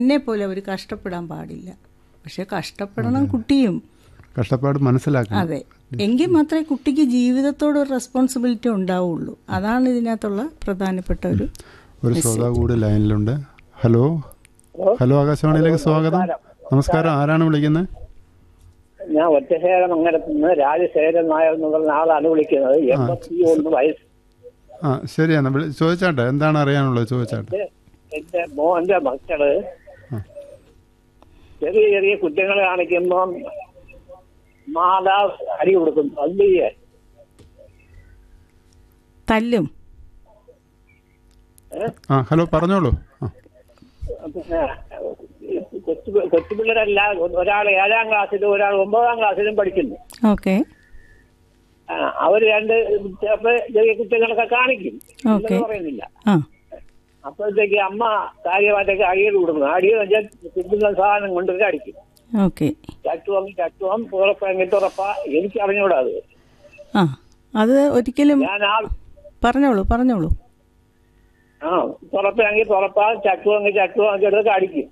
എന്നെ പോലെ അവർ കഷ്ടപ്പെടാൻ പാടില്ല പക്ഷെ കഷ്ടപ്പെടണം കുട്ടിയും കഷ്ടപ്പാട് മനസ്സിലാക്കണം അതെ എങ്കിൽ മാത്രമേ കുട്ടിക്ക് ജീവിതത്തോട് ഒരു റെസ്പോൺസിബിലിറ്റി ഉണ്ടാവുള്ളൂ അതാണ് ഇതിനകത്തുള്ള പ്രധാനപ്പെട്ട ഒരു ഒരു ശ്രോതാവ് കൂടി ലൈനിലുണ്ട് ഹലോ ഹലോ ആകാശവാണിയിലേക്ക് സ്വാഗതം നമസ്കാരം ആരാണ് വിളിക്കുന്നത് ഞാൻ ഒറ്റശേഖരം അങ്ങരത്തുനിന്ന് രാജശേഖരൻ നായർ എന്ന് പറഞ്ഞ ആളാണ് വിളിക്കുന്നത് എൺപത്തി ഒന്ന് വയസ്സ് ആ ശരിയാണ് വിളി ചോദിച്ചാട്ടെ എന്താണ് അറിയാനുള്ളത് ചോദിച്ചാട്ടെ എന്റെ മോന്റെ മക്കള് ചെറിയ ചെറിയ കുറ്റങ്ങൾ കാണിക്കുമ്പോൾ മാതാവ് അടി കൊടുക്കും തല്ലിയെ തല്ലും ആ ഹലോ പറഞ്ഞോളൂ ആ പിന്നെ കൊച്ചു കൊച്ചു പിള്ളേരല്ല ഒരാൾ ഏഴാം ക്ലാസ്സിലും ഒരാൾ ഒമ്പതാം ക്ലാസ്സിലും പഠിക്കുന്നു ഓക്കെ ആ, അവര് രണ്ട് ചിലപ്പോ ചെറിയ കുറ്റങ്ങളൊക്കെ കാണിക്കും ഓക്കെ ഇല്ലെന്ന് പറയുന്നില്ല ആ അപ്പോഴത്തേക്ക് അമ്മ കാര്യമായിട്ടൊക്കെ അടിയത് കൊടുക്കും അടിയത് വെച്ചാൽ കിട്ടുന്ന സാധനം കൊണ്ടൊക്കെ അടിക്കും ഓക്കെ ചട്ടുവം ചട്ടുവം തുറപ്പെങ്കിൽ തുറപ്പ എനിക്ക് അറിഞ്ഞൂടാ അത് ആ അത് ഒരിക്കലും ഞാൻ ആ പറഞ്ഞോളൂ പറഞ്ഞോളൂ ആ തുറപ്പെങ്കിൽ തുറപ്പ ചട്ടുവെങ്കിൽ ചട്ടുവം എടുത്തൊക്കെ അടിക്കും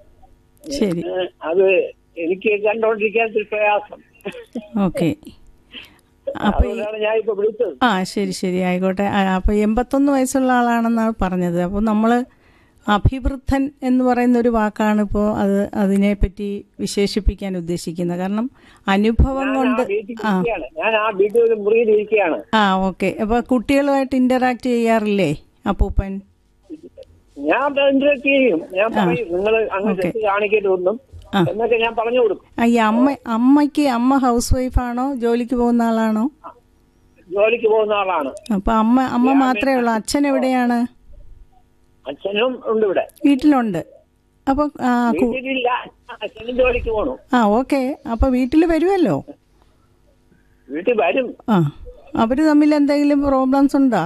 ശരി ഏ, അത് എനിക്ക് കണ്ടോണ്ടിരിക്കാൻ ഇത്തിരി പ്രയാസം ഓക്കെ അപ്പൊ ഈ- അതുകൊണ്ടാണ് ഞാൻ ഇപ്പൊ വിളിച്ചത് ആ ശരി ശരി ആയിക്കോട്ടെ ആ, അപ്പൊ എൺപത്തൊന്ന് വയസ്സുള്ള ആളാണെന്നാണ് പറഞ്ഞത് അപ്പോൾ നമ്മൾ അഭിവൃദ്ധൻ എന്ന് പറയുന്ന ഒരു വാക്കാണ് ഇപ്പോൾ അത് അതിനെപ്പറ്റി വിശേഷിപ്പിക്കാൻ ഉദ്ദേശിക്കുന്നത് കാരണം അനുഭവം ഞാൻ ആ കൊണ്ട് വീട്ടിൽ ആ ഇരിക്കുകയാണ് ഞാൻ ആ വീട്ടിൽ ഒരു മുറിയിൽ ഇരിക്കുകയാണ് ആ ഓക്കെ അപ്പൊ കുട്ടികളുമായിട്ട് ഇന്ററാക്ട് ചെയ്യാറില്ലേ അപ്പൂപ്പൻ ഞാൻ ഇന്റർവ്യൂ ചെയ്യും ഞാൻ പറയും നിങ്ങൾ അങ്ങ് ഓക്കെ. തെറ്റ് കാണിക്കരുതൊന്നും ആ. എന്നൊക്കെ ഞാൻ പറഞ്ഞു കൊടുക്കും ആ, ഈ അമ്മ അമ്മയ്ക്ക് അമ്മ ഹൗസ് വൈഫാണോ ജോലിക്ക് പോകുന്ന ആളാണോ ജോലിക്ക് പോകുന്ന ആളാണ് അപ്പൊ അമ്മ അമ്മ മാത്രമേ ഉള്ളൂ അച്ഛൻ എവിടെയാണ് അച്ഛനും ഉണ്ട് ഇവിടെ വീട്ടിലുണ്ട് അപ്പൊ ആ, കു- വീട്ടിലില്ല അച്ഛനും ജോലിക്ക് പോണു ആ ഓക്കെ അപ്പൊ വീട്ടിൽ വരുമല്ലോ വീട്ടിൽ വരും ആ അവര് തമ്മിൽ എന്തെങ്കിലും പ്രോബ്ലംസ് ഉണ്ടോ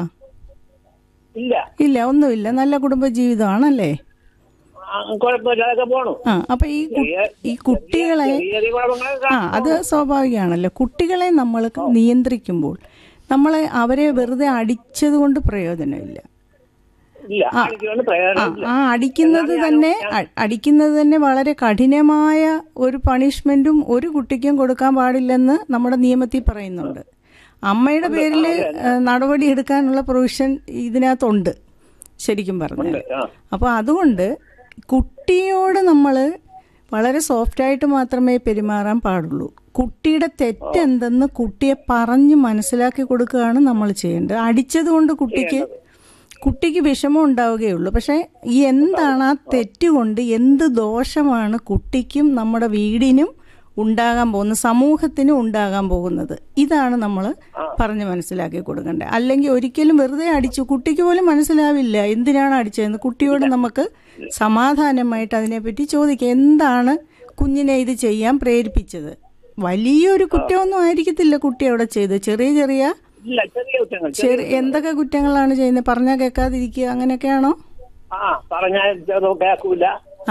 ഇല്ല ഇല്ല ഒന്നുമില്ല നല്ല കുടുംബ ജീവിതമാണല്ലേ ആ, കുഴപ്പമില്ലാതൊക്കെ പോണു ആ അപ്പൊ ഈ കു- ഈ കുട്ടികളെ ചെറിയ ചെറിയ കുഴപ്പങ്ങളൊക്കെ ആ അത് സ്വാഭാവികമാണല്ലോ കുട്ടികളെ നമ്മൾ നിയന്ത്രിക്കുമ്പോൾ നമ്മളെ അവരെ വെറുതെ അടിച്ചത് കൊണ്ട് പ്രയോജനമില്ല ഇല്ല എനിക്കൊന്നും ആ പ്രയോജനമില്ല ആ അടിക്കുന്നത് തന്നെ അ- അടിക്കുന്നത് തന്നെ വളരെ കഠിനമായ ഒരു പണിഷ്മെന്റും ഒരു കുട്ടിക്കും കൊടുക്കാൻ പാടില്ലെന്ന് നമ്മുടെ നിയമത്തിൽ പറയുന്നുണ്ട് അമ്മയുടെ പേരിൽ നടപടി എടുക്കാനുള്ള പ്രൊവിഷൻ ഇതിനകത്തുണ്ട് ശരിക്കും പറഞ്ഞാൽ ആ. അപ്പോൾ അതുകൊണ്ട് കുട്ടിയോട് നമ്മൾ വളരെ സോഫ്റ്റായിട്ട് മാത്രമേ പെരുമാറാൻ പാടുള്ളൂ കുട്ടിയുടെ തെറ്റെന്തെന്ന് കുട്ടിയെ പറഞ്ഞ് മനസ്സിലാക്കി കൊടുക്കുകയാണ് നമ്മൾ ചെയ്യേണ്ടത് അടിച്ചത് കൊണ്ട് കുട്ടിക്ക് കുട്ടിക്ക് വിഷമം ഉണ്ടാവുകയുള്ളൂ പക്ഷെ ഈ എന്താണ് ആ തെറ്റ് കൊണ്ട് എന്ത് ദോഷമാണ് കുട്ടിക്കും നമ്മുടെ വീടിനും ഉണ്ടാകാൻ പോകുന്നത് സമൂഹത്തിനും ഉണ്ടാകാൻ പോകുന്നത് ഇതാണ് നമ്മൾ പറഞ്ഞ് മനസ്സിലാക്കി കൊടുക്കേണ്ടത് അല്ലെങ്കിൽ ഒരിക്കലും വെറുതെ അടിച്ചു കുട്ടിക്ക് പോലും മനസ്സിലാവില്ല എന്തിനാണ് അടിച്ചതെന്ന് കുട്ടിയോട് നമുക്ക് സമാധാനമായിട്ട് അതിനെപ്പറ്റി ചോദിക്കാം എന്താണ് കുഞ്ഞിനെ ഇത് ചെയ്യാൻ പ്രേരിപ്പിച്ചത് വലിയൊരു കുറ്റമൊന്നും ആയിരിക്കത്തില്ല കുട്ടി അവിടെ ചെയ്തത് ചെറിയ ചെറിയ ഇല്ല ചെറിയ കുറ്റങ്ങൾ ചെറിയ എന്തൊക്കെ കുറ്റങ്ങളാണ് ചെയ്യുന്നത് പറഞ്ഞാൽ കേൾക്കാതിരിക്കുക അങ്ങനെയൊക്കെയാണോ ആ പറഞ്ഞാൽ ചെറു കേൾക്കൂല ആ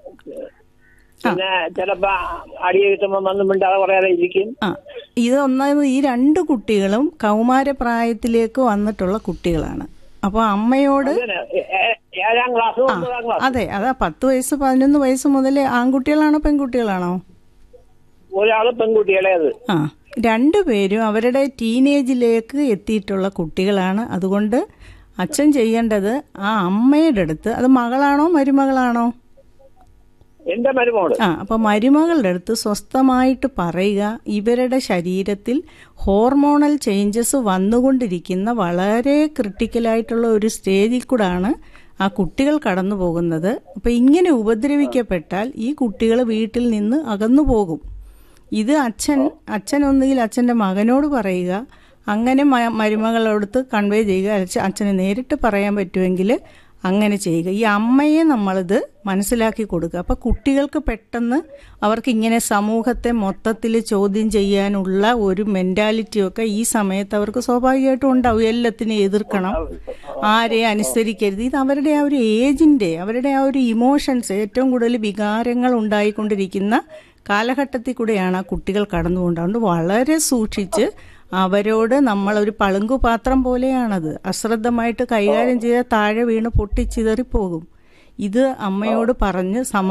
പിന്നെ ചിലപ്പോ അടി കിട്ടുമ്പോ വന്നും മിണ്ടാതെ പറയാതെ ഇരിക്കും ആ ഇത് ഒന്നാമത് ഈ രണ്ട് കുട്ടികളും കൗമാരപ്രായത്തിലേക്ക് വന്നിട്ടുള്ള കുട്ടികളാണ് അപ്പോൾ അമ്മയോട് അങ്ങനെ ഏ- ഏ- ഏഴാം ക്ലാസ് ഒമ്പതാം ക്ലാസ് അതെ അതാ പത്ത് വയസ്സ് പതിനൊന്ന് വയസ്സ് മുതൽ ആൺകുട്ടികളാണോ പെൺകുട്ടികളാണോ ഒരാള് പെൺകുട്ടികളേത് ആ രണ്ടുപേരും അവരുടെ ടീനേജിലേക്ക് എത്തിയിട്ടുള്ള കുട്ടികളാണ് അതുകൊണ്ട് അച്ഛൻ ചെയ്യേണ്ടത് ആ അമ്മയുടെ അടുത്ത് അത് മകളാണോ മരുമകളാണോ എന്റെ മരുമോള് ആ അപ്പോൾ മരുമകളുടെ അടുത്ത് സ്വസ്ഥമായിട്ട് പറയുക ഇവരുടെ ശരീരത്തിൽ ഹോർമോണൽ ചേഞ്ചസ് വന്നുകൊണ്ടിരിക്കുന്ന വളരെ ക്രിട്ടിക്കലായിട്ടുള്ള ഒരു സ്റ്റേജിൽ കൂടാണ് ആ കുട്ടികൾ കടന്നു പോകുന്നത് അപ്പോൾ ഇങ്ങനെ ഉപദ്രവിക്കപ്പെട്ടാൽ ഈ കുട്ടികൾ വീട്ടിൽ നിന്ന് അകന്നു പോകും ഇത് അച്ഛൻ അച്ഛൻ ഒന്നുകിൽ അച്ഛൻ്റെ മകനോട് പറയുക അങ്ങനെ മ- മരുമകളോടത്ത് കൺവേ ചെയ്യുക അച്ഛ- അച്ഛന് നേരിട്ട് പറയാൻ പറ്റുമെങ്കിൽ അങ്ങനെ ചെയ്യുക ഈ അമ്മയെ നമ്മളിത് മനസ്സിലാക്കി കൊടുക്കുക അപ്പം കുട്ടികൾക്ക് പെട്ടെന്ന് അവർക്ക് ഇങ്ങനെ സമൂഹത്തെ മൊത്തത്തിൽ ചോദ്യം ചെയ്യാനുള്ള ഒരു മെൻറ്റാലിറ്റിയൊക്കെ ഈ സമയത്ത് അവർക്ക് സ്വാഭാവികമായിട്ടും ഉണ്ടാവും എല്ലാത്തിനും എതിർക്കണം ആരെയും അനുസരിക്കരുത് ഇത് അവരുടെ ആ ഒരു ഏജിൻ്റെ അവരുടെ ആ ഒരു ഇമോഷൻസ് ഏറ്റവും കൂടുതൽ വികാരങ്ങൾ ഉണ്ടായിക്കൊണ്ടിരിക്കുന്ന കാലഘട്ടത്തിൽ കൂടെയാണ് ആ കുട്ടികൾ കടന്നുകൊണ്ടുകൊണ്ട് വളരെ സൂക്ഷിച്ച് അവരോട് നമ്മളൊരു പളുങ്കുപാത്രം പോലെയാണത് അശ്രദ്ധമായിട്ട് കൈകാര്യം ചെയ്താൽ താഴെ വീണ് പൊട്ടിച്ചിതറിപ്പോകും ഇത് അമ്മയോട് പറഞ്ഞ് സമ